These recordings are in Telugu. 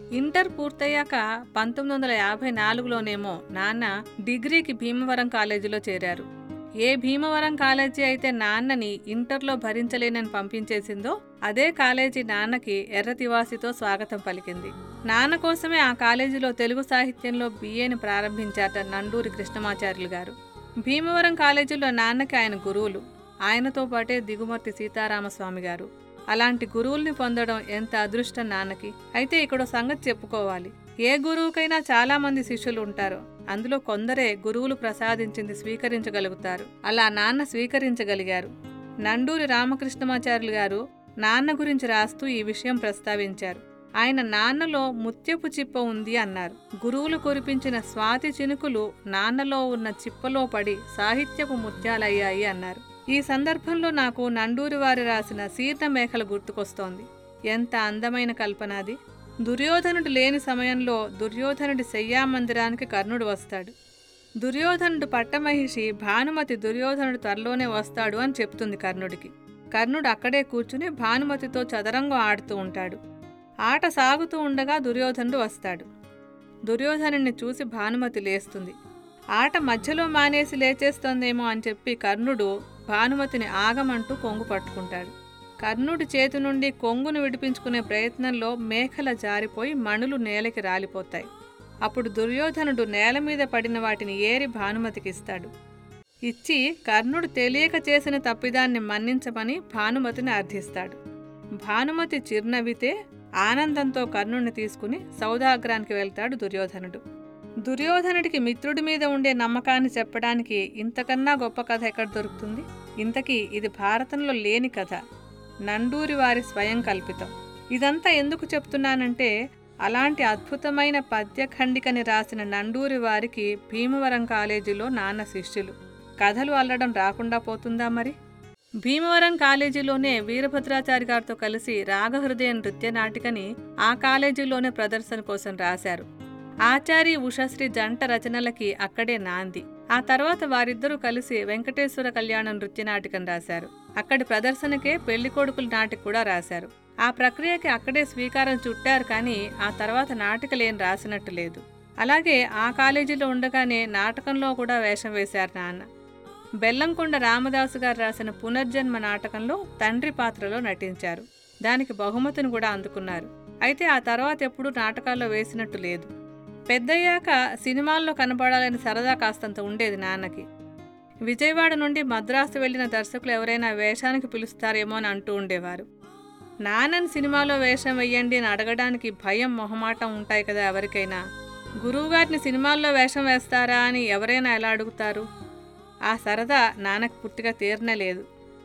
ఇంటర్ పూర్తయ్యాక పంతొమ్మిది వందల యాభై నాలుగులోనేమో నాన్న డిగ్రీకి భీమవరం కాలేజీలో చేరారు ఏ భీమవరం కాలేజీ అయితే నాన్నని ఇంటర్లో భరించలేనని పంపించేసిందో అదే కాలేజీ నాన్నకి ఎర్రతివాసితో స్వాగతం పలికింది నాన్న కోసమే ఆ కాలేజీలో తెలుగు సాహిత్యంలో బీఏని ప్రారంభించారట నండూరి కృష్ణమాచార్యులు గారు భీమవరం కాలేజీలో నాన్నకి ఆయన గురువులు ఆయనతో పాటే దిగుమర్తి సీతారామస్వామి గారు అలాంటి గురువుల్ని పొందడం ఎంత అదృష్టం నాన్నకి అయితే ఇక్కడ సంగతి చెప్పుకోవాలి ఏ గురువుకైనా చాలా మంది శిష్యులు ఉంటారు అందులో కొందరే గురువులు ప్రసాదించింది స్వీకరించగలుగుతారు అలా నాన్న స్వీకరించగలిగారు నండూరి రామకృష్ణమాచార్యులు గారు నాన్న గురించి రాస్తూ ఈ విషయం ప్రస్తావించారు ఆయన నాన్నలో ముత్యపు చిప్ప ఉంది అన్నారు గురువులు కురిపించిన స్వాతి చినుకులు నాన్నలో ఉన్న చిప్పలో పడి సాహిత్యపు ముత్యాలయ్యాయి అన్నారు ఈ సందర్భంలో నాకు నండూరి వారి రాసిన సీత మేఖల గుర్తుకొస్తోంది ఎంత అందమైన కల్పనాది దుర్యోధనుడు లేని సమయంలో దుర్యోధనుడి శయ్యామందిరానికి కర్ణుడు వస్తాడు దుర్యోధనుడు పట్టమహిషి భానుమతి దుర్యోధనుడు త్వరలోనే వస్తాడు అని చెప్తుంది కర్ణుడికి కర్ణుడు అక్కడే కూర్చుని భానుమతితో చదరంగం ఆడుతూ ఉంటాడు ఆట సాగుతూ ఉండగా దుర్యోధనుడు వస్తాడు దుర్యోధనుడిని చూసి భానుమతి లేస్తుంది ఆట మధ్యలో మానేసి లేచేస్తోందేమో అని చెప్పి కర్ణుడు భానుమతిని ఆగమంటూ కొంగు పట్టుకుంటాడు కర్ణుడి చేతి నుండి కొంగును విడిపించుకునే ప్రయత్నంలో మేఘల జారిపోయి మణులు నేలకి రాలిపోతాయి అప్పుడు దుర్యోధనుడు నేల మీద పడిన వాటిని ఏరి భానుమతికి ఇస్తాడు ఇచ్చి కర్ణుడు తెలియక చేసిన తప్పిదాన్ని మన్నించమని భానుమతిని అర్థిస్తాడు భానుమతి చిరునవ్వితే ఆనందంతో కర్ణుడిని తీసుకుని సౌదాగ్రానికి వెళ్తాడు దుర్యోధనుడు దుర్యోధనుడికి మిత్రుడి మీద ఉండే నమ్మకాన్ని చెప్పడానికి ఇంతకన్నా గొప్ప కథ ఎక్కడ దొరుకుతుంది ఇంతకీ ఇది భారతంలో లేని కథ నండూరి వారి స్వయం కల్పితం ఇదంతా ఎందుకు చెప్తున్నానంటే అలాంటి అద్భుతమైన పద్యఖండికని రాసిన నండూరి వారికి భీమవరం కాలేజీలో నాన్న శిష్యులు కథలు అల్లడం రాకుండా పోతుందా మరి భీమవరం కాలేజీలోనే వీరభద్రాచారి గారితో కలిసి రాగహృదయ నృత్య నాటికని ఆ కాలేజీలోనే ప్రదర్శన కోసం రాశారు ఆచారి ఉషశ్రీ జంట రచనలకి అక్కడే నాంది ఆ తర్వాత వారిద్దరూ కలిసి వెంకటేశ్వర కళ్యాణ నృత్య నాటికం రాశారు అక్కడి ప్రదర్శనకే పెళ్లికొడుకుల నాటిక కూడా రాశారు ఆ ప్రక్రియకి అక్కడే స్వీకారం చుట్టారు కానీ ఆ తర్వాత నాటికలేం రాసినట్టు లేదు అలాగే ఆ కాలేజీలో ఉండగానే నాటకంలో కూడా వేషం వేశారు నాన్న బెల్లంకొండ రామదాసు గారు రాసిన పునర్జన్మ నాటకంలో తండ్రి పాత్రలో నటించారు దానికి బహుమతిని కూడా అందుకున్నారు అయితే ఆ తర్వాత ఎప్పుడూ నాటకాల్లో వేసినట్టు లేదు పెద్దయ్యాక సినిమాల్లో కనపడాలని సరదా కాస్తంత ఉండేది నాన్నకి విజయవాడ నుండి మద్రాసు వెళ్ళిన దర్శకులు ఎవరైనా వేషానికి పిలుస్తారేమో అని అంటూ ఉండేవారు నాన్నని సినిమాలో వేషం వెయ్యండి అని అడగడానికి భయం మొహమాటం ఉంటాయి కదా ఎవరికైనా గురువుగారిని సినిమాల్లో వేషం వేస్తారా అని ఎవరైనా ఎలా అడుగుతారు ఆ సరదా నాన్నకు పూర్తిగా తీరనే లేదు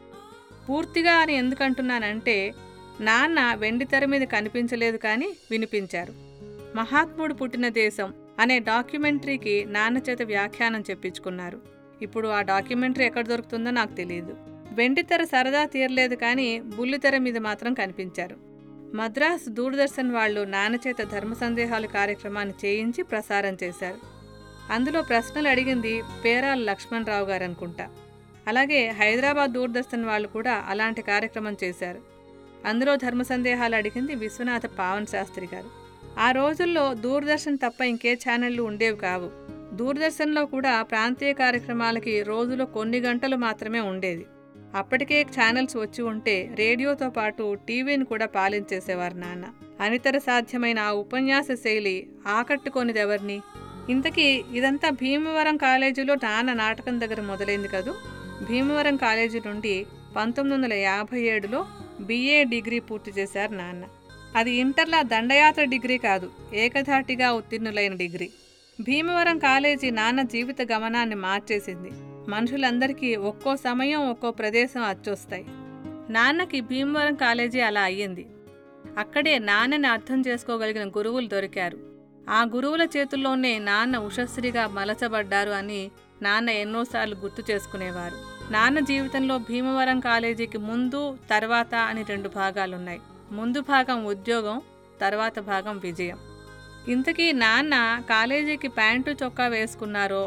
పూర్తిగా అని ఎందుకంటున్నానంటే నాన్న వెండి తెర మీద కనిపించలేదు కానీ వినిపించారు మహాత్ముడు పుట్టిన దేశం అనే డాక్యుమెంటరీకి నాన్న చేత వ్యాఖ్యానం చెప్పించుకున్నారు ఇప్పుడు ఆ డాక్యుమెంటరీ ఎక్కడ దొరుకుతుందో నాకు తెలియదు వెండితెర సరదా తీరలేదు కానీ బుల్లితెర మీద మాత్రం కనిపించారు మద్రాస్ దూరదర్శన్ వాళ్ళు నాన్న చేత ధర్మ సందేహాలు కార్యక్రమాన్ని చేయించి ప్రసారం చేశారు అందులో ప్రశ్నలు అడిగింది పేరాల లక్ష్మణరావు గారు అనుకుంటా అలాగే హైదరాబాద్ దూరదర్శన్ వాళ్ళు కూడా అలాంటి కార్యక్రమం చేశారు అందులో ధర్మ సందేహాలు అడిగింది విశ్వనాథ పావన్ శాస్త్రి గారు ఆ రోజుల్లో దూరదర్శన్ తప్ప ఇంకే ఛానళ్లు ఉండేవి కావు దూరదర్శన్లో కూడా ప్రాంతీయ కార్యక్రమాలకి రోజులో కొన్ని గంటలు మాత్రమే ఉండేది అప్పటికే ఛానల్స్ వచ్చి ఉంటే రేడియోతో పాటు టీవీని కూడా పాలించేసేవారు నాన్న అనితర సాధ్యమైన ఆ ఉపన్యాస శైలి ఆకట్టుకొనిదెవరిని ఇంతకీ ఇదంతా భీమవరం కాలేజీలో నాన్న నాటకం దగ్గర మొదలైంది కదూ భీమవరం కాలేజీ నుండి పంతొమ్మిది వందల యాభై ఏడులో బిఏ డిగ్రీ పూర్తి చేశారు నాన్న అది ఇంటర్లా దండయాత్ర డిగ్రీ కాదు ఏకధాటిగా ఉత్తీర్ణులైన డిగ్రీ భీమవరం కాలేజీ నాన్న జీవిత గమనాన్ని మార్చేసింది మనుషులందరికీ ఒక్కో సమయం ఒక్కో ప్రదేశం అచ్చొస్తాయి నాన్నకి భీమవరం కాలేజీ అలా అయ్యింది అక్కడే నాన్నని అర్థం చేసుకోగలిగిన గురువులు దొరికారు ఆ గురువుల చేతుల్లోనే నాన్న ఉషశ్రీగా మలచబడ్డారు అని నాన్న ఎన్నోసార్లు గుర్తు చేసుకునేవారు నాన్న జీవితంలో భీమవరం కాలేజీకి ముందు తర్వాత అని రెండు భాగాలున్నాయి ముందు భాగం ఉద్యోగం తర్వాత భాగం విజయం ఇంతకీ నాన్న కాలేజీకి ప్యాంటు చొక్కా వేసుకున్నారో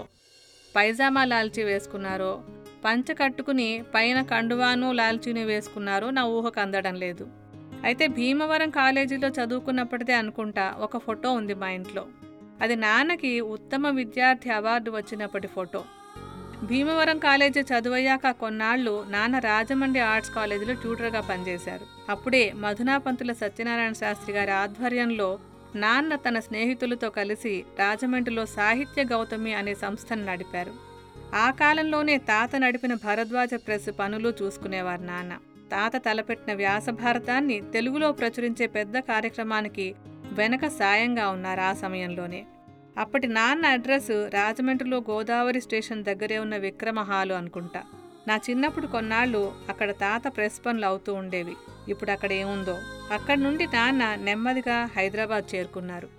పైజామా లాల్చీ వేసుకున్నారో పంచ కట్టుకుని పైన కండువాను లాల్చీని వేసుకున్నారో నా ఊహకు అందడం లేదు అయితే భీమవరం కాలేజీలో చదువుకున్నప్పటిదే అనుకుంటా ఒక ఫోటో ఉంది మా ఇంట్లో అది నాన్నకి ఉత్తమ విద్యార్థి అవార్డు వచ్చినప్పటి ఫోటో భీమవరం కాలేజీ చదువయ్యాక కొన్నాళ్ళు నాన్న రాజమండ్రి ఆర్ట్స్ కాలేజీలో ట్యూటర్గా పనిచేశారు అప్పుడే మధునాపంతుల సత్యనారాయణ శాస్త్రి గారి ఆధ్వర్యంలో నాన్న తన స్నేహితులతో కలిసి రాజమండ్రిలో సాహిత్య గౌతమి అనే సంస్థను నడిపారు ఆ కాలంలోనే తాత నడిపిన భరద్వాజ ప్రెస్ పనులు చూసుకునేవారు నాన్న తాత తలపెట్టిన వ్యాసభారతాన్ని తెలుగులో ప్రచురించే పెద్ద కార్యక్రమానికి వెనక సాయంగా ఉన్నారు ఆ సమయంలోనే అప్పటి నాన్న అడ్రస్ రాజమండ్రిలో గోదావరి స్టేషన్ దగ్గరే ఉన్న విక్రమ హాలు అనుకుంటా నా చిన్నప్పుడు కొన్నాళ్ళు అక్కడ తాత ప్రెస్ పనులు అవుతూ ఉండేవి ఇప్పుడు అక్కడ ఏముందో అక్కడి నుండి నాన్న నెమ్మదిగా హైదరాబాద్ చేరుకున్నారు